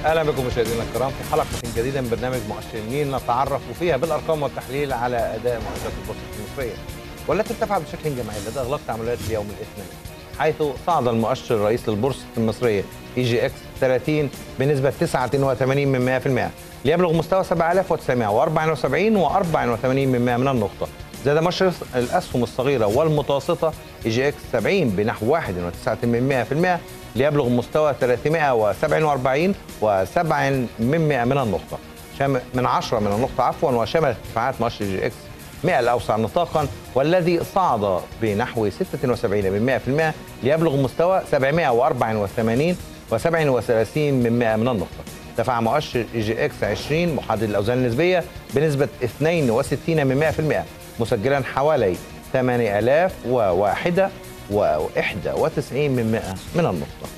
اهلا بكم مشاهدينا الكرام في حلقه جديده من برنامج مؤشر النيل نتعرف فيها بالارقام والتحليل على اداء مؤشرات البورصه المصريه والتي ارتفعت بشكل جماعي لدى اغلاق تعاملات اليوم الاثنين حيث صعد المؤشر الرئيسي للبورصه المصريه اي جي اكس 30 بنسبه 89 من 100% ليبلغ مستوى 7974 و84 من النقطه زاد مؤشر الاسهم الصغيره والمتوسطه اي جي اكس 70 بنحو 1.9% ليبلغ مستوى 347 و7 من النقطة شام من 10 من النقطة عفوا وشمل ارتفاعات مؤشر جي اكس 100 الأوسع نطاقا والذي صعد بنحو 76 من 100% ليبلغ مستوى 784 و37 من 100 من النقطة ارتفع مؤشر جي اكس 20 محدد الأوزان النسبية بنسبة 62 من 100% مسجلا حوالي 8001 و91 من 100 من النقطة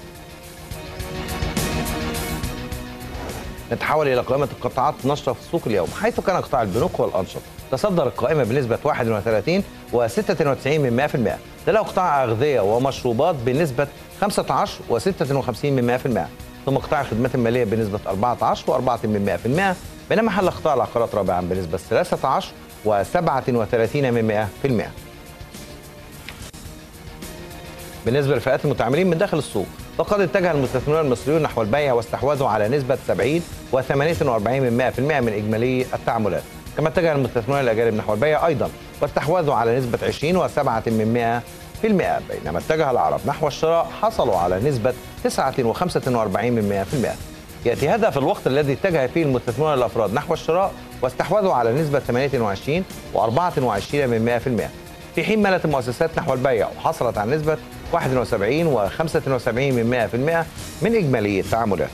نتحول إلى قائمة القطاعات النشطة في السوق اليوم حيث كان قطاع البنوك هو الأنشط تصدر القائمة بنسبة 31 و96 من 100% تلاه قطاع أغذية ومشروبات بنسبة 15 و56 من 100% ثم قطاع الخدمات المالية بنسبة 14 و4 من 100% بينما حل قطاع العقارات رابعا بنسبة 13 و37 من 100% بالنسبه لفئات المتعاملين من داخل السوق فقد اتجه المستثمرون المصريون نحو البيع واستحواذوا على نسبه 70 و48 من 100% من اجمالي التعاملات كما اتجه المستثمرون الاجانب نحو البيع ايضا واستحوذوا على نسبه 20 و7 من 100% بينما اتجه العرب نحو الشراء حصلوا على نسبه 9 و45 من 100% ياتي هذا في الوقت الذي اتجه فيه المستثمرون الافراد نحو الشراء واستحوذوا على نسبه 28 و24 من 100% في حين مالت المؤسسات نحو البيع وحصلت على نسبه 71 و75 من 100% من إجمالي التعاملات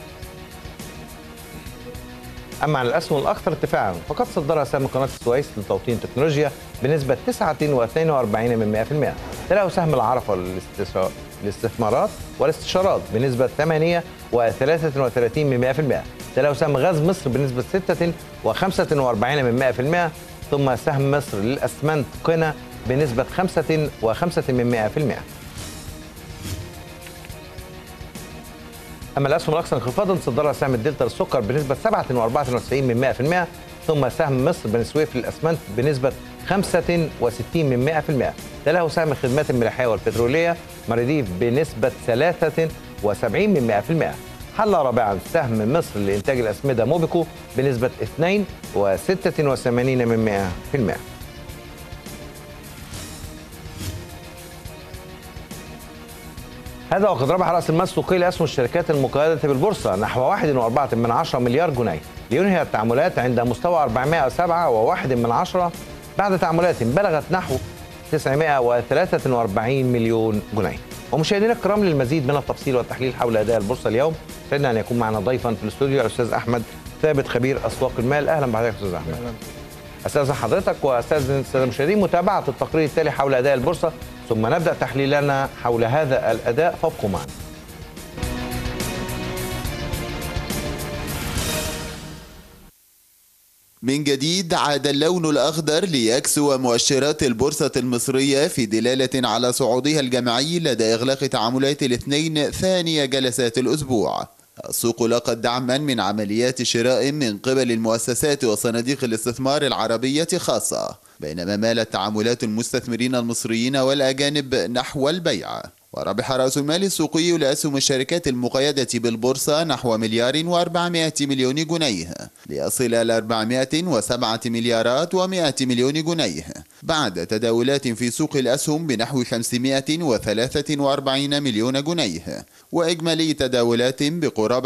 أما عن الأسهم الأكثر ارتفاعا فقد صدرها سهم قناة السويس لتوطين تكنولوجيا بنسبة 49 من 100% تلاه سهم العرفة للاستثمارات والاستشارات بنسبة 8 و33 من 100% تلاه سهم غاز مصر بنسبة 6 و45 من 100% ثم سهم مصر للأسمنت قنا بنسبة 5 و5 من 100% اما الاسهم الاكثر انخفاضا صدرها سهم الدلتا للسكر بنسبه 7.94 من 100% ثم سهم مصر بن سويف للاسمنت بنسبه 65 من 100% تلاه سهم الخدمات الملاحيه والبتروليه مريديف بنسبه 73 من 100% حل رابعا سهم مصر لانتاج الاسمده موبيكو بنسبه 2 و86 من 100% هذا وقد ربح راس المال السوقي لاسهم الشركات المقيده بالبورصه نحو 1.4 من 10 مليار جنيه لينهي التعاملات عند مستوى 407 و1 من 10 بعد تعاملات بلغت نحو 943 مليون جنيه ومشاهدينا الكرام للمزيد من التفصيل والتحليل حول اداء البورصه اليوم سعدنا ان يكون معنا ضيفا في الاستوديو الاستاذ احمد ثابت خبير اسواق المال اهلا بحضرتك استاذ احمد استاذ حضرتك واستاذ الساده المشاهدين متابعه التقرير التالي حول اداء البورصه ثم نبدأ تحليلنا حول هذا الأداء فابقوا معنا من جديد عاد اللون الأخضر ليكسو مؤشرات البورصة المصرية في دلالة على صعودها الجماعي لدى إغلاق تعاملات الاثنين ثاني جلسات الأسبوع السوق لقت دعما من عمليات شراء من قبل المؤسسات وصناديق الاستثمار العربية خاصة بينما مالت تعاملات المستثمرين المصريين والأجانب نحو البيع وربح رأس المال السوقي لأسهم الشركات المقيدة بالبورصة نحو مليار و400 مليون جنيه ليصل إلى 407 مليارات و100 مليون جنيه بعد تداولات في سوق الأسهم بنحو 543 مليون جنيه وإجمالي تداولات بقرابة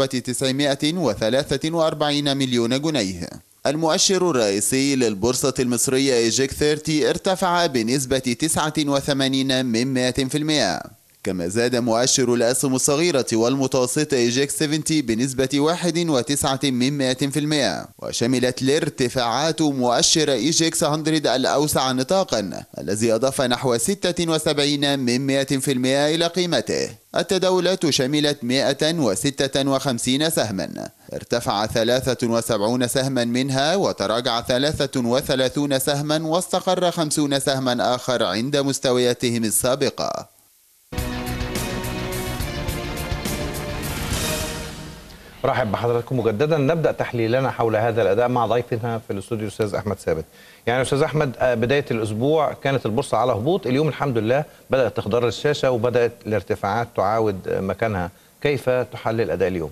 943 مليون جنيه المؤشر الرئيسي للبورصة المصرية إيجيك 30 ارتفع بنسبة 89 من 100% كما زاد مؤشر الأسهم الصغيرة والمتوسطة إيجيك 70 بنسبة 1.9 من 100% وشملت الارتفاعات مؤشر إيجيكس 100 الأوسع نطاقا الذي أضاف نحو 76 من 100% إلى قيمته التداولات شملت 156 سهما ارتفع 73 سهما منها وتراجع 33 سهما واستقر 50 سهما آخر عند مستوياتهم السابقة رحب بحضراتكم مجددا نبدا تحليلنا حول هذا الاداء مع ضيفنا في الاستوديو الاستاذ احمد ثابت. يعني استاذ احمد آه، بدايه الاسبوع كانت البورصه على هبوط، اليوم الحمد لله بدات تخضر الشاشه وبدات الارتفاعات تعاود آه، مكانها، كيف تحلل اداء اليوم؟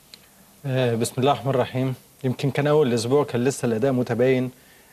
آه، بسم الله الرحمن الرحيم يمكن كان اول اسبوع كان لسه الاداء متباين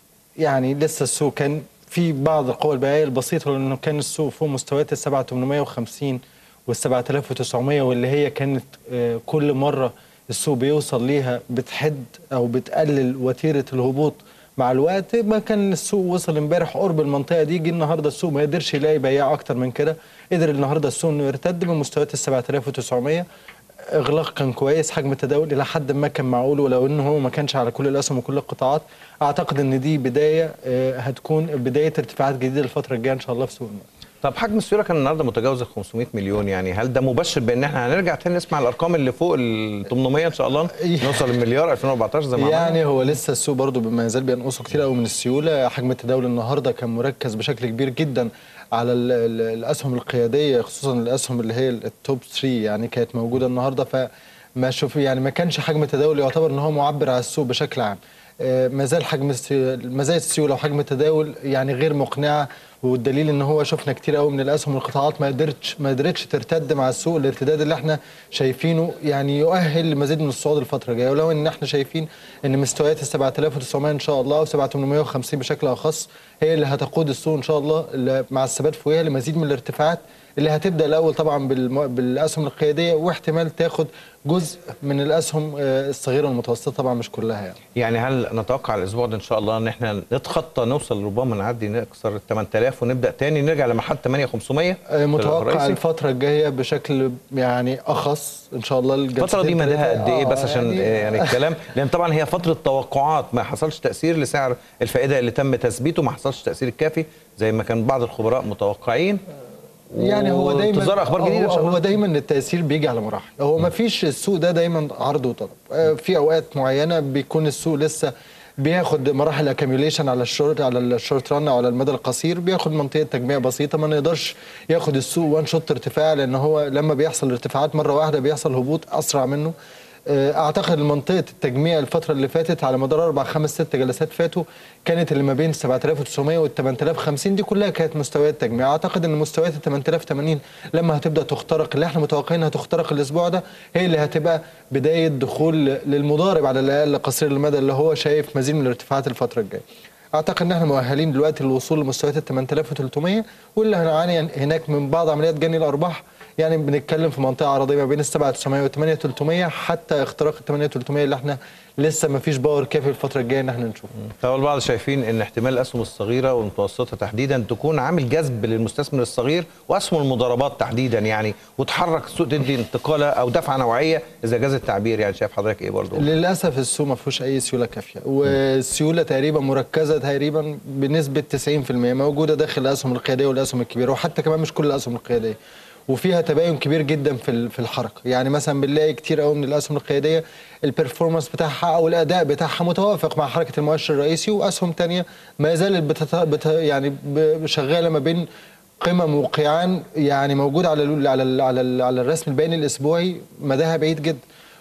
يعني لسه السوق كان في بعض القوى البيعيه البسيطه لانه كان السوق فوق مستويات ال 7850 وال 7900 واللي هي كانت آه، كل مره السوق بيوصل ليها بتحد او بتقلل وتيره الهبوط مع الوقت ما كان السوق وصل امبارح قرب المنطقه دي جه النهارده السوق ما قدرش يلاقي بياع اكتر من كده قدر النهارده السوق انه يرتد من مستويات ال 7900 اغلاق كان كويس حجم التداول الى حد ما كان معقول ولو انه هو ما كانش على كل الاسهم وكل القطاعات اعتقد ان دي بدايه آه، هتكون بدايه ارتفاعات جديده الفتره الجايه ان شاء الله في سوق المال طب حجم السيوله كان النهارده متجاوز ال 500 مليون يعني هل ده مبشر بان احنا هنرجع تاني نسمع الارقام اللي فوق ال 800 ان شاء الله نوصل للمليار 2014 زي ما عملنا؟ يعني هو لسه السوق برضه ما يزال بينقصه كتير قوي من السيوله حجم التداول النهارده كان مركز بشكل كبير جدا على ال ال الاسهم القياديه خصوصا الاسهم اللي هي التوب 3 يعني كانت موجوده النهارده فما شوف يعني ما كانش حجم التداول يعتبر ان هو معبر على السوق بشكل عام آه، ما زال حجم السي- مزايا السيوله وحجم التداول يعني غير مقنعه والدليل ان هو شفنا كتير قوي من الاسهم والقطاعات ما قدرتش ما قدرتش ترتد مع السوق الارتداد اللي احنا شايفينه يعني يؤهل لمزيد من الصعود الفتره الجايه ولو ان احنا شايفين ان مستويات ال 7900 ان شاء الله او 7850 بشكل اخص هي اللي هتقود السوق ان شاء الله ل- مع الثبات فوقها لمزيد من الارتفاعات اللي هتبدا الاول طبعا بالم- بالاسهم القياديه واحتمال تاخد جزء من الاسهم آه، الصغيره والمتوسطه طبعا مش كلها يعني يعني هل نتوقع الاسبوع ده ان شاء الله ان احنا نتخطى نوصل ربما نعدي نكسر ال 8000 ونبدا تاني نرجع لمحل 8500 آه، متوقع الرئيسي؟ الفتره الجايه بشكل يعني اخص ان شاء الله الفترة دي مداها قد ايه بس عشان يعني يعني, يعني الكلام لان طبعا هي فترة توقعات ما حصلش تأثير لسعر الفائدة اللي تم تثبيته ما حصلش تأثير الكافي زي ما كان بعض الخبراء متوقعين يعني هو دايما وانتظار اخبار جديدة إن هو, شاء هو الله. دايما التاثير بيجي على مراحل هو ما فيش السوق ده دايما عرض وطلب آه، في اوقات معينه بيكون السوق لسه بياخد مراحل اكيميوليشن على الشورت على الشورت ران او على المدى القصير بياخد منطقه تجميع بسيطه ما نقدرش ياخد السوق وان شوت ارتفاع لان هو لما بيحصل ارتفاعات مره واحده بيحصل هبوط اسرع منه آه، اعتقد منطقه التجميع الفتره اللي فاتت على مدار اربع خمس ست جلسات فاتوا كانت اللي ما بين 7900 وال 8050 دي كلها كانت مستويات تجميع اعتقد ان مستويات ال 8080 لما هتبدا تخترق اللي احنا متوقعين هتخترق الاسبوع ده هي اللي هتبقى بدايه دخول للمضارب على الاقل قصير المدى اللي هو شايف مزيد من الارتفاعات الفتره الجايه اعتقد ان احنا مؤهلين دلوقتي للوصول لمستويات ال 8300 واللي هنعاني هناك من بعض عمليات جني الارباح يعني بنتكلم في منطقه عرضيه ما بين ال 7900 وال 8300 حتى اختراق ال 8300 اللي احنا لسه ما فيش باور كافي الفتره الجايه ان احنا نشوفه طبعا البعض شايفين ان احتمال الاسهم الصغيره والمتوسطه تحديدا تكون عامل جذب للمستثمر الصغير واسهم المضاربات تحديدا يعني وتحرك السوق تدي انتقاله او دفعه نوعيه اذا جاز التعبير يعني شايف حضرتك ايه برضه للاسف السوق ما فيهوش اي سيوله كافيه والسيوله تقريبا مركزه تقريبا بنسبه 90% موجوده داخل الاسهم القياديه والاسهم الكبيره وحتى كمان مش كل الاسهم القياديه وفيها تباين كبير جدا في ال- في الحركه يعني مثلا بنلاقي كتير قوي من الاسهم القياديه البرفورمانس بتاعها او الاداء بتاعها متوافق مع حركه المؤشر الرئيسي واسهم تانية ما زالت بتت... بت... يعني ب- شغاله ما بين قمم وقيعان يعني موجود على ال على ال على, ال على الرسم البياني الاسبوعي مداها بعيد جدا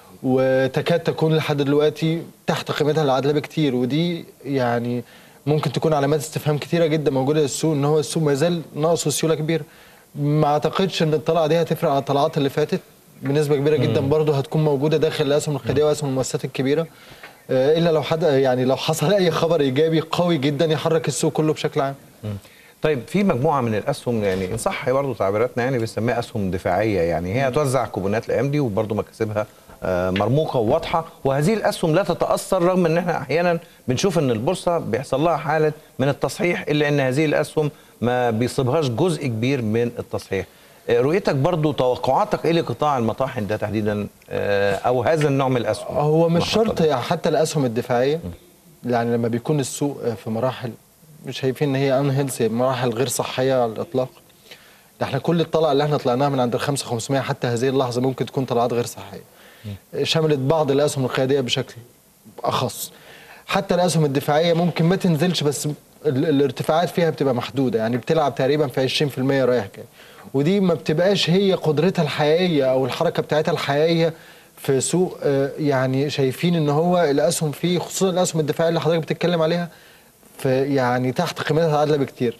وتكاد تكون لحد دلوقتي تحت قيمتها العادله بكتير ودي يعني ممكن تكون علامات استفهام كتيره جدا موجوده للسوق ان هو السوق ما زال ناقصه سيوله كبيره ما اعتقدش ان الطلعه دي هتفرق على الطلعات اللي فاتت بنسبه كبيره جدا برضه هتكون موجوده داخل الاسهم القياديه واسهم المؤسسات الكبيره آه، الا لو حد يعني لو حصل اي خبر ايجابي قوي جدا يحرك السوق كله بشكل عام طيب في مجموعه من الاسهم يعني ان صح برضه تعبيراتنا يعني بنسميها اسهم دفاعيه يعني هي هتوزع كوبونات الايام دي وبرضه مكاسبها آه، مرموقه وواضحه وهذه الاسهم لا تتاثر رغم ان احنا احيانا بنشوف ان البورصه بيحصل لها حاله من التصحيح الا ان هذه الاسهم ما بيصيبهاش جزء كبير من التصحيح آه، رؤيتك برضه توقعاتك ايه لقطاع المطاحن ده تحديدا آه، او هذا النوع من الاسهم هو مش محطة شرط حتى الاسهم الدفاعيه يعني لما بيكون السوق في مراحل مش شايفين ان هي انهيلثي مراحل غير صحيه على الاطلاق ده احنا كل الطلعه اللي احنا طلعناها من عند ال 5500 حتى هذه اللحظه ممكن تكون طلعات غير صحيه شملت بعض الاسهم القياديه بشكل اخص حتى الاسهم الدفاعيه ممكن ما تنزلش بس ال- الارتفاعات فيها بتبقى محدوده يعني بتلعب تقريبا في 20% رايح جاي ودي ما بتبقاش هي قدرتها الحقيقيه او الحركه بتاعتها الحقيقيه في سوق آه، يعني شايفين ان هو الاسهم فيه خصوصا الاسهم الدفاعيه اللي حضرتك بتتكلم عليها في يعني تحت قيمتها العادله بكتير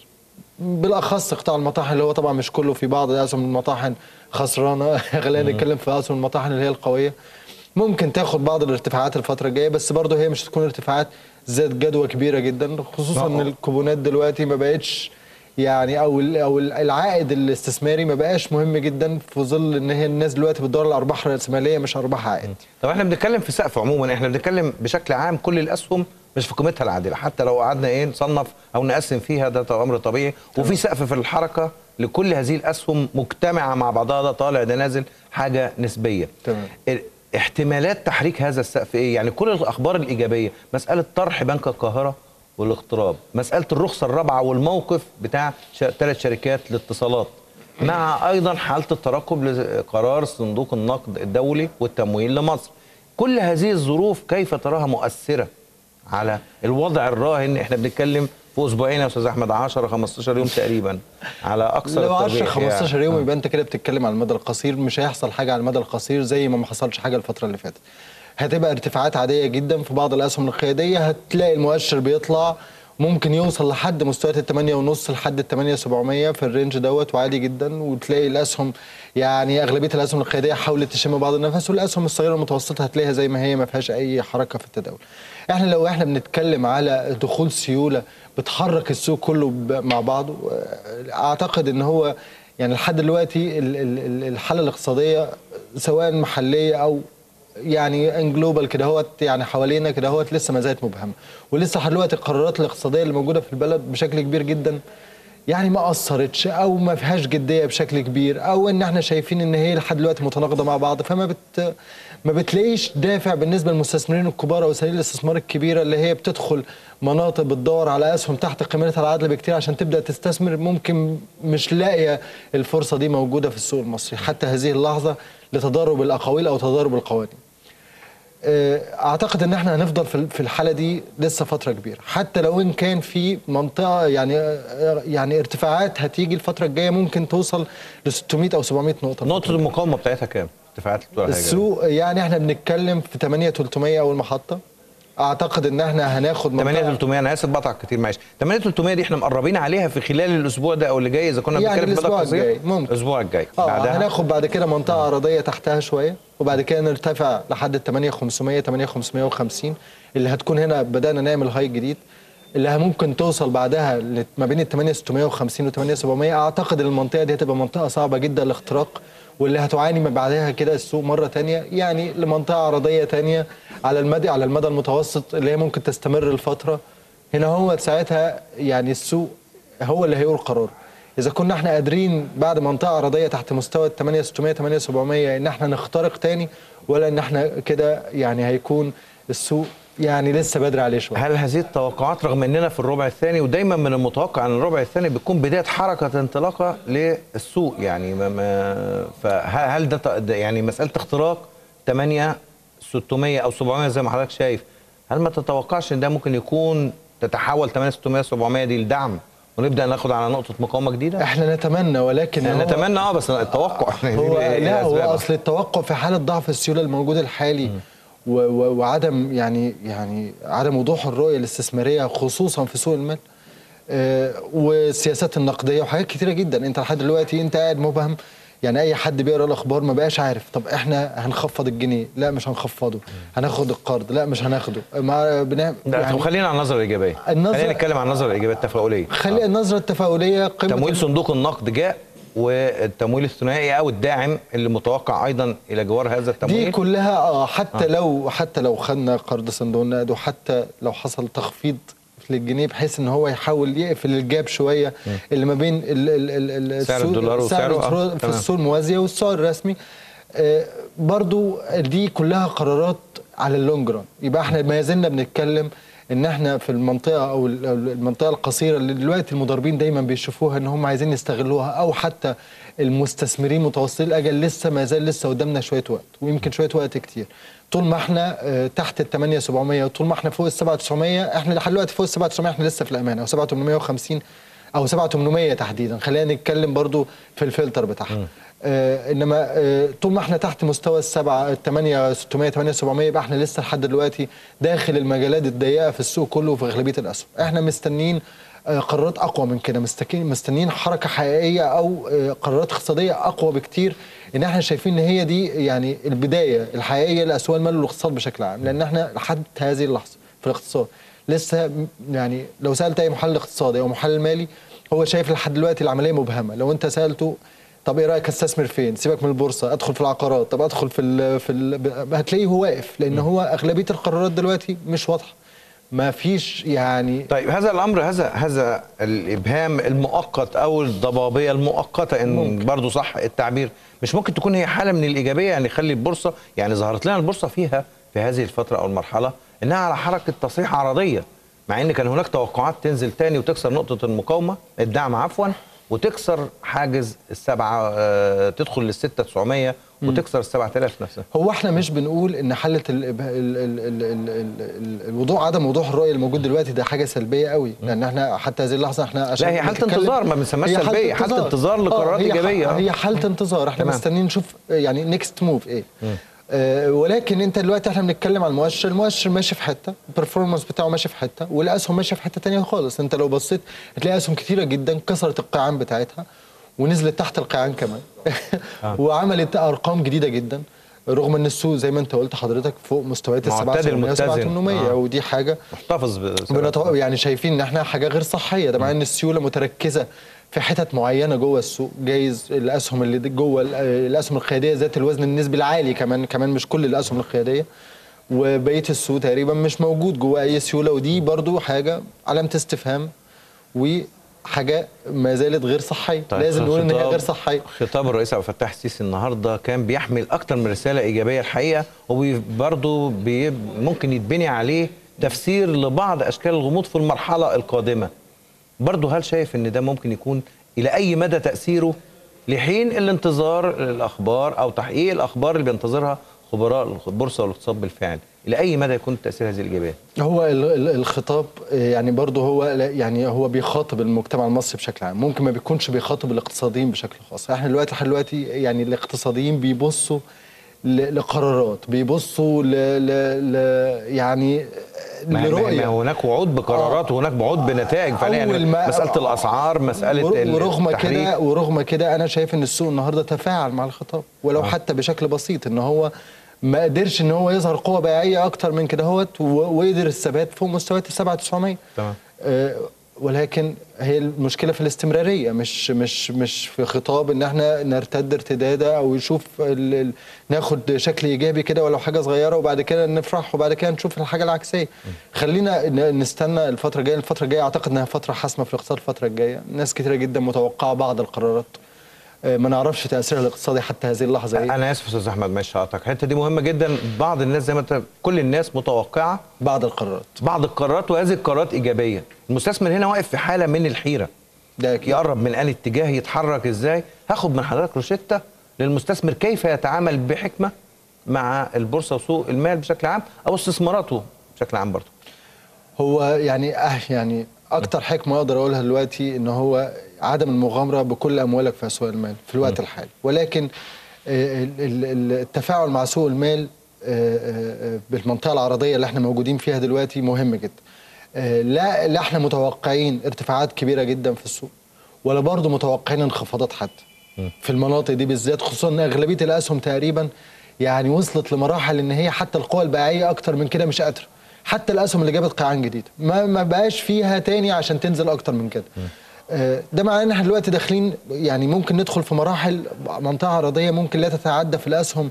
بالاخص قطاع المطاحن اللي هو طبعا مش كله في بعض اسهم المطاحن خسرانه خلينا نتكلم في اسهم المطاحن اللي هي القويه ممكن تاخد بعض الارتفاعات الفتره الجايه بس برضه هي مش هتكون ارتفاعات ذات جدوى كبيره جدا خصوصا ان آه. الكوبونات دلوقتي ما بقتش يعني او ال- او ال- العائد الاستثماري ما بقاش مهم جدا في ظل ان هي الناس دلوقتي بتدور على ارباح راسماليه مش ارباح عائد طب احنا بنتكلم في سقف عموما احنا بنتكلم بشكل عام كل الاسهم مش في قيمتها العادله حتى لو قعدنا ايه نصنف او نقسم فيها ده امر طبيعي وفي سقف في الحركه لكل هذه الاسهم مجتمعه مع بعضها ده طالع ده نازل حاجه نسبيه تمام. ال- احتمالات تحريك هذا السقف ايه يعني كل الاخبار الايجابيه مساله طرح بنك القاهره والاقتراب مساله الرخصه الرابعه والموقف بتاع ثلاث شركات الاتصالات مع ايضا حاله الترقب لقرار صندوق النقد الدولي والتمويل لمصر كل هذه الظروف كيف تراها مؤثره على الوضع الراهن احنا بنتكلم في اسبوعين يا استاذ احمد 10 15 يوم تقريبا على اكثر لو 10 الترجيح 15 يعني. يوم يبقى انت كده بتتكلم على المدى القصير مش هيحصل حاجه على المدى القصير زي ما ما حصلش حاجه الفتره اللي فاتت هتبقى ارتفاعات عاديه جدا في بعض الاسهم القياديه هتلاقي المؤشر بيطلع ممكن يوصل لحد مستويات ال 8 ونص لحد ال 8 700 في الرينج دوت وعادي جدا وتلاقي الاسهم يعني اغلبيه الاسهم القياديه حاولت تشم بعض النفس والاسهم الصغيره المتوسطه هتلاقيها زي ما هي ما فيهاش اي حركه في التداول. احنا لو احنا بنتكلم على دخول سيوله بتحرك السوق كله ب- مع بعضه اعتقد ان هو يعني لحد دلوقتي ال- ال- ال- الحاله الاقتصاديه سواء محليه او يعني ان جلوبال كده هوت يعني حوالينا كده هوت لسه ما زالت مبهمه ولسه لحد دلوقتي القرارات الاقتصاديه اللي موجوده في البلد بشكل كبير جدا يعني ما اثرتش او ما فيهاش جديه بشكل كبير او ان احنا شايفين ان هي لحد دلوقتي متناقضه مع بعض فما بت ما بتلاقيش دافع بالنسبه للمستثمرين الكبار او سبيل الاستثمار الكبيره اللي هي بتدخل مناطق بتدور على اسهم تحت قيمتها العادله بكتير عشان تبدا تستثمر ممكن مش لاقيه الفرصه دي موجوده في السوق المصري حتى هذه اللحظه لتضارب الاقاويل او تضارب القوانين. اعتقد ان احنا هنفضل في في الحاله دي لسه فتره كبيره حتى لو ان كان في منطقه يعني يعني ارتفاعات هتيجي الفتره الجايه ممكن توصل ل 600 او 700 نقطه نقطه المقاومه بتاعتها كام؟ ارتفاعات بتوع الحاجة دي. السوق يعني احنا بنتكلم في 8 300 اول محطه اعتقد ان احنا هناخد منطقة- 8300 انا اسف بقطع كتير معلش 8300 دي احنا مقربين عليها في خلال الاسبوع ده او اللي جاي اذا كنا يعني بنتكلم في مدى الأسبوع قصير الجاي، ممكن. الاسبوع الجاي اه بعدها هناخد بعد كده منطقه ارضيه تحتها شويه وبعد كده نرتفع لحد ال 8500 8550 اللي هتكون هنا بدانا نعمل هاي جديد اللي ممكن توصل بعدها ل- ما بين ال 8650 و 8700 اعتقد المنطقه دي هتبقى منطقه صعبه جدا الاختراق واللي هتعاني من بعدها كده السوق مره تانية يعني لمنطقه عرضيه تانية على المدى على المدى المتوسط اللي هي ممكن تستمر الفتره هنا هو ساعتها يعني السوق هو اللي هيقول قراره اذا كنا احنا قادرين بعد منطقه عرضيه تحت مستوى ال 8600 8700 ان احنا نخترق تاني ولا ان احنا كده يعني هيكون السوق يعني لسه بدري عليه شويه هل هذه التوقعات رغم اننا في الربع الثاني ودايما من المتوقع ان الربع الثاني بتكون بدايه حركه انطلاقه للسوق يعني ما ما فهل ده ت- ده يعني مساله اختراق 8 600 او 700 زي ما حضرتك شايف هل ما تتوقعش ان ده ممكن يكون تتحول 8 600 700 دي لدعم ونبدا ناخد على نقطه مقاومه جديده؟ احنا نتمنى ولكن يعني هو- نتمنى اه بس التوقع هو إيه لا هو أسبابها؟ اصل التوقع في حاله ضعف السيوله الموجود الحالي و و وعدم يعني يعني عدم وضوح الرؤيه الاستثماريه خصوصا في سوق المال آه، والسياسات النقديه وحاجات كتيره جدا انت لحد دلوقتي انت قاعد مبهم يعني اي حد بيقرا الاخبار ما بقاش عارف طب احنا هنخفض الجنيه لا مش هنخفضه هناخد القرض لا مش هناخده ما بنعمل لا طب خلينا على النظره الايجابيه النظرة- خلينا نتكلم عن النظره الايجابيه التفاؤليه خلي النظره التفاؤليه قيمه تمويل صندوق النقد جاء والتمويل الثنائي او الداعم اللي متوقع ايضا الى جوار هذا دي التمويل كلها اه حتى آه. لو حتى لو خدنا قرض صندوق النقد وحتى لو حصل تخفيض للجنيه بحيث ان هو يحاول يقفل الجاب شويه اللي ما بين ال ال ال ال سعر السوق- الدولار سعر وسعره، آه، الفرو- في تمام. السوق الموازيه والسعر الرسمي آه برضو دي كلها قرارات على اللونج ران يبقى احنا ما زلنا بنتكلم ان احنا في المنطقه او ال- أو المنطقه القصيره اللي دلوقتي المضاربين دايما بيشوفوها ان هم عايزين يستغلوها او حتى المستثمرين متوسطي الاجل لسه ما زال لسه قدامنا شويه وقت ويمكن شويه وقت كتير طول ما احنا آه، تحت ال 8700 وطول ما احنا فوق ال 7900 احنا لحد دلوقتي فوق ال 7900 احنا لسه في الامان او 7850 او 7800 تحديدا خلينا نتكلم برضو في الفلتر بتاعها آه انما آه طول ما احنا تحت مستوى السبعه الثمانيه 600 8 700 يبقى احنا لسه لحد دلوقتي داخل المجالات الضيقه في السوق كله وفي اغلبيه الاسهم احنا مستنيين آه، قرارات اقوى من كده مستكين- مستنيين حركه حقيقيه او آه، قرارات اقتصاديه اقوى بكتير ان احنا شايفين ان هي دي يعني البدايه الحقيقيه لاسواق المال والاقتصاد بشكل عام لان احنا لحد هذه اللحظه في الاقتصاد لسه م- يعني لو سالت اي محلل اقتصادي او محلل مالي هو شايف لحد دلوقتي العمليه مبهمه لو انت سالته طب ايه رايك استثمر فين سيبك من البورصه ادخل في العقارات طب ادخل في ال في ال هتلاقيه هو واقف لان هو اغلبيه القرارات دلوقتي مش واضحه ما فيش يعني طيب هذا الامر هذا هذا الابهام المؤقت او الضبابيه المؤقته ان ممكن. برضو صح التعبير مش ممكن تكون هي حاله من الايجابيه يعني خلي البورصه يعني ظهرت لنا البورصه فيها في هذه الفتره او المرحله انها على حركه تصحيح عرضيه مع ان كان هناك توقعات تنزل تاني وتكسر نقطه المقاومه الدعم عفوا وتكسر حاجز السبعه آه تدخل للستة 900 وتكسر السبعة آلاف نفسها هو احنا مش بنقول ان حاله ال ال ال ال ال ال ال الوضوح عدم وضوح الرؤيه الموجود دلوقتي ده حاجه سلبيه قوي لان احنا حتى هذه اللحظه احنا عشان لا، هي حالة نتكلم- انتظار، ما بنسميهاش هي سلبية، حالة انتظار لقرارات هي ح- إيجابية، آه. هي حاله انتظار احنا تمام. مستنيين نشوف يعني نيكست موف ايه آه ولكن انت دلوقتي احنا بنتكلم على المؤشر المؤشر ماشي في حته البرفورمانس بتاعه ماشي في حته والاسهم ماشيه في حته تانية خالص انت لو بصيت هتلاقي اسهم كتيره جدا كسرت القيعان بتاعتها ونزلت تحت القيعان كمان وعملت ارقام جديده جدا رغم ان السوق زي ما انت قلت حضرتك فوق مستويات ال معتدل 7 متزن. 800 آه. ودي حاجه محتفظ بسبب- بنتو... يعني شايفين ان احنا حاجه غير صحيه ده مع ان السيوله متركزه في حتت معينه جوه السوق جايز الاسهم اللي جوه ال- الاسهم القياديه ذات الوزن النسبي العالي كمان كمان مش كل الاسهم القياديه وبقيه السوق تقريبا مش موجود جوه اي سيوله ودي برضو حاجه علامه استفهام وحاجه ما زالت غير صحيه طيب، لازم نقول ان هي خطاب- غير صحيه خطاب الرئيس عبد الفتاح السيسي النهارده كان بيحمل اكتر من رساله ايجابيه الحقيقه وبرضه بي ممكن يتبني عليه تفسير لبعض اشكال الغموض في المرحله القادمه. برضه هل شايف ان ده ممكن يكون الى اي مدى تاثيره لحين الانتظار الاخبار او تحقيق الاخبار اللي بينتظرها خبراء البورصه والاقتصاد بالفعل؟ الى اي مدى يكون تاثير هذه الايجابيات؟ هو ال- ال- الخطاب آه، يعني برضه هو لا- يعني هو بيخاطب المجتمع المصري بشكل عام ممكن ما بيكونش بيخاطب الاقتصاديين بشكل خاص احنا دلوقتي لحد دلوقتي يعني الاقتصاديين بيبصوا ل- لقرارات بيبصوا ل, ل, ل يعني ما ما- ما لرؤيه هناك وعود بقرارات وهناك وعود بنتائج فعليا يعني أول ما- مساله الاسعار مساله ور- ال- ورغم التحريك. كده ورغم كده انا شايف ان السوق النهارده تفاعل مع الخطاب ولو آه. حتى بشكل بسيط ان هو ما قدرش ان هو يظهر قوه بيعيه اكتر من كده هوت و- وقدر الثبات فوق مستويات ال 7900 تمام. آه، ولكن هي المشكله في الاستمراريه مش مش مش في خطاب ان احنا نرتد ارتداده او نشوف ال ال ناخد شكل ايجابي كده ولو حاجه صغيره وبعد كده نفرح وبعد كده نشوف الحاجه العكسيه خلينا ن- نستنى الفتره الجايه الفتره الجايه اعتقد انها فتره حاسمه في الاقتصاد الفتره الجايه ناس كتيره جدا متوقعه بعض القرارات آه، ما نعرفش تاثيرها الاقتصادي حتى هذه اللحظه ايه انا اسف استاذ احمد ماشي هقطعك الحته دي مهمه جدا بعض الناس زي ما انت كل الناس متوقعه بعض القرارات بعض القرارات وهذه القرارات ايجابيه المستثمر هنا واقف في حاله من الحيره ده اكيد يقرب من انهي اتجاه يتحرك ازاي هاخد من حضرتك روشته للمستثمر كيف يتعامل بحكمه مع البورصه وسوق المال بشكل عام او استثماراته بشكل عام برضه هو يعني اه يعني اكتر حكمه اقدر اقولها دلوقتي ان هو عدم المغامره بكل اموالك في اسواق المال في الوقت الحالي ولكن آه، ال- ال- التفاعل مع سوق المال آه، آه، آه، بالمنطقه العرضيه اللي احنا موجودين فيها دلوقتي مهم جدا آه، لا لا احنا متوقعين ارتفاعات كبيره جدا في السوق ولا برضه متوقعين انخفاضات حتى في المناطق دي بالذات خصوصا ان اغلبيه الاسهم تقريبا يعني وصلت لمراحل ان هي حتى القوى البيعيه اكتر من كده مش قادره حتى الاسهم اللي جابت قيعان جديده ما ما بقاش فيها تاني عشان تنزل اكتر من كده آه، ده معناه ان احنا دلوقتي داخلين يعني ممكن ندخل في مراحل منطقه عرضيه ممكن لا تتعدى في الاسهم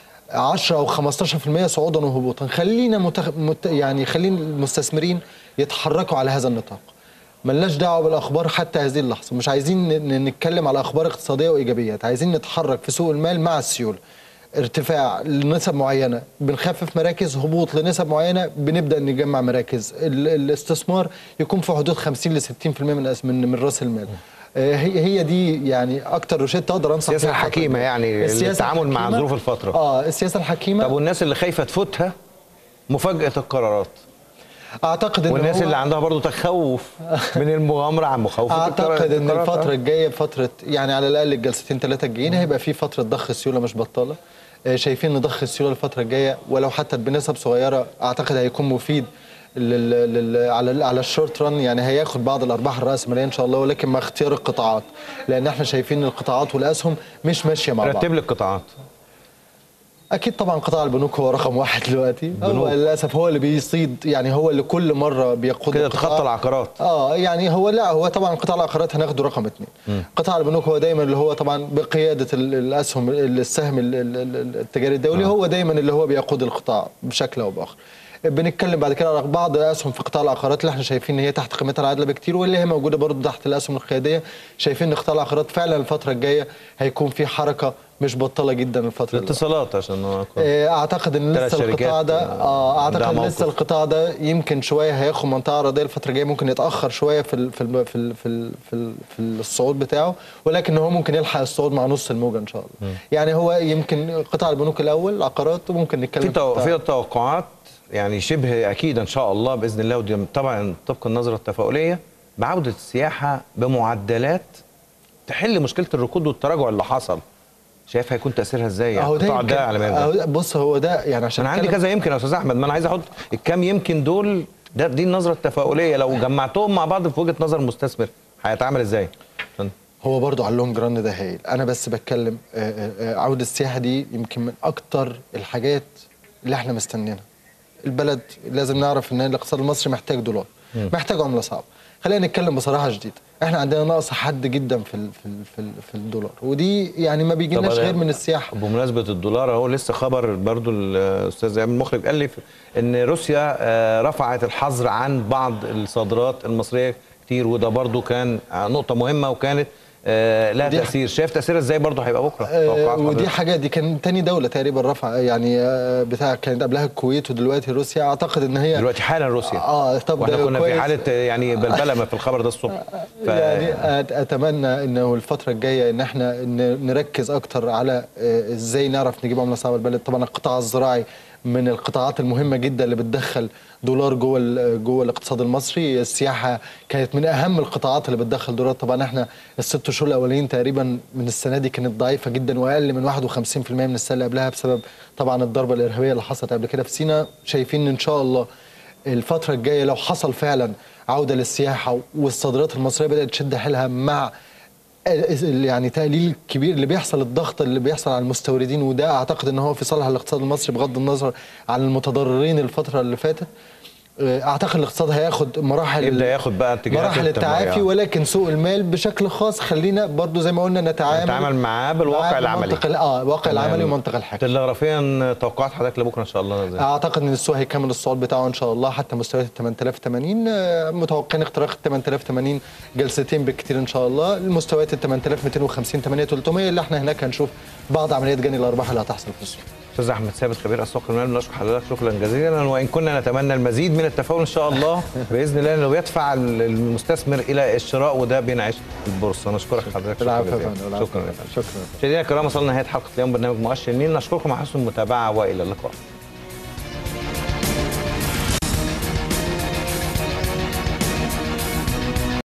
10 او 15% صعودا وهبوطا خلينا متخ... مت... يعني خلينا المستثمرين يتحركوا على هذا النطاق ملناش دعوه بالاخبار حتى هذه اللحظه مش عايزين ن- نتكلم على اخبار اقتصاديه وايجابيات عايزين نتحرك في سوق المال مع السيوله ارتفاع لنسب معينه بنخفف مراكز هبوط لنسب معينه بنبدا نجمع مراكز ال- الاستثمار يكون في حدود 50 ل 60% من أس- من من راس المال آه، هي هي دي يعني اكتر روشته اقدر انصح السياسة بيها الفترة الحكيمة الجاية. يعني السياسة للتعامل مع الحكيمة- ظروف الفترة. اه السياسه الحكيمه طب والناس اللي خايفه تفوتها مفاجاه القرارات اعتقد ان والناس هو اللي عندها برضو تخوف من المغامره عن مخاوفه اعتقد ان القرارات. الفتره الجايه فتره يعني على الاقل الجلستين ثلاثه الجايين هيبقى في فتره ضخ سيوله مش بطاله آه، شايفين ان ضخ السيوله الفتره الجايه ولو حتى بنسب صغيره اعتقد هيكون مفيد لل... لل... على على الشورت ران يعني هياخد بعض الارباح الراسماليه ان شاء الله ولكن مع اختيار القطاعات لان احنا شايفين ان القطاعات والاسهم مش ماشيه مع بعض رتب لي القطاعات اكيد طبعا قطاع البنوك هو رقم واحد دلوقتي هو بنوك. للاسف هو اللي بيصيد يعني هو اللي كل مره بيقود كده القطاع. تخطى العقارات اه يعني هو لا هو طبعا قطاع العقارات هناخده رقم اثنين قطاع البنوك هو دايما اللي هو طبعا بقياده ال- الاسهم ال- السهم ال- ال- ال- التجاري الدولي آه. هو دايما اللي هو بيقود القطاع بشكل او باخر بنتكلم بعد كده على بعض الاسهم في قطاع العقارات اللي احنا شايفين ان هي تحت قيمتها العادله بكتير واللي هي موجوده برضه تحت الاسهم القياديه شايفين ان قطاع العقارات فعلا الفتره الجايه هيكون في حركه مش بطاله جدا الفتره اللي الاتصالات عشان هو يكون- آه، اعتقد ان ثلاث لسه القطاع شركات، ده آه، اه عندها اعتقد موقف. لسه القطاع ده يمكن شويه هياخد منطقه عرضيه الفتره الجايه ممكن يتاخر شويه في ال في ال في ال في, ال في, ال في الصعود بتاعه ولكن هو ممكن يلحق الصعود مع نص الموجه ان شاء الله يعني هو يمكن قطاع البنوك الاول عقارات وممكن نتكلم في تو... قطاع- في توقعات يعني شبه اكيد ان شاء الله باذن الله ودي طبعا طبق النظره التفاؤليه بعوده السياحه بمعدلات تحل مشكله الركود والتراجع اللي حصل شايف هيكون تاثيرها ازاي يعني اهو ده القطاع يمكن ده على مدى أهو بص هو ده يعني عشان انا عندي نتكلم- كذا يمكن يا استاذ احمد ما انا عايز احط الكام يمكن دول ده دي النظره التفاؤليه لو جمعتهم مع بعض في وجهه نظر المستثمر هيتعامل ازاي عشان- هو برضو على اللونج ران ده هايل انا بس بتكلم آه، آه، آه، عوده السياحه دي يمكن من اكتر الحاجات اللي احنا مستنيينها البلد لازم نعرف ان الاقتصاد المصري محتاج دولار محتاج عمله صعبه خلينا نتكلم بصراحه شديده احنا عندنا نقص حد جدا في ال في ال في, ال في الدولار ودي يعني ما بيجيلناش طب أنا- غير من السياحه بمناسبة الدولار اهو لسه خبر برضو الأستاذ إيهاب المخرج قال لي إن روسيا آه، رفعت الحظر عن بعض الصادرات المصرية كتير وده برضو كان آه، نقطة مهمة وكانت آه، لها دي- تأثير شايف تأثيرها إزاي برضو هيبقى بكرة آه، توقعات ودي حضرتك؟ حاجه دي كان تاني دوله تقريبا رفع يعني آه، بتاع كانت قبلها الكويت ودلوقتي روسيا اعتقد ان هي دلوقتي حالا روسيا اه طب واحنا ده كنا في كويس. حالة آه، يعني بلبلة ما في الخبر ده الصبح ف... يعني أت- اتمنى انه الفتره الجايه ان احنا ن- نركز اكتر على آه، ازاي نعرف نجيب عمله صعبه البلد طبعا القطاع الزراعي من القطاعات المهمه جدا اللي بتدخل دولار جوه ال- جوه الاقتصاد المصري السياحه كانت من اهم القطاعات اللي بتدخل دولار طبعا احنا الست شهور الاولين تقريبا من السنه دي كانت ضعيفه جدا واقل من 51% من السنه اللي قبلها بسبب طبعا الضربه الارهابيه اللي حصلت قبل كده في سيناء شايفين ان شاء الله الفترة الجاية لو حصل فعلا عودة للسياحة والصادرات المصرية بدأت تشد حيلها مع ال- يعني تقليل كبير اللي بيحصل الضغط اللي بيحصل على المستوردين وده اعتقد ان هو في صالح الاقتصاد المصري بغض النظر عن المتضررين الفترة اللي فاتت اعتقد الاقتصاد هياخد مراحل يبدأ ياخد بقى اتجاهات مراحل التعافي التنمية. ولكن سوق المال بشكل خاص خلينا برضو زي ما قلنا نتعامل نتعامل معاه بالواقع معاه العملي. بمنطق ال- اه الواقع تمام. العملي ومنطق الحكي تلغرافيا توقعات حضرتك لبكرة إن شاء الله إزاي؟ اعتقد ان السوق هيكمل الصعود بتاعه ان شاء الله حتى مستويات ال 8080 آه، متوقعين اختراق ال 8080 جلستين بالكثير ان شاء الله المستويات ال 8250 8300 اللي احنا هناك هنشوف بعض عمليات جني الارباح اللي هتحصل في السوق استاذ احمد ثابت خبير اسواق المال بنشكر حضرتك شكرا جزيلا وان كنا نتمنى المزيد من التفاؤل ان شاء الله باذن الله انه يدفع المستثمر الى الشراء والى بينعش البورصه نشكرك حضرتك شكرا العفو يا جزيلا. فندم، العفو شكرا يا يا فندم. فندم شكرا مشاهدينا الكرام وصلنا نهايه حلقه اليوم برنامج مؤشر النيل نشكركم على حسن المتابعه والى اللقاء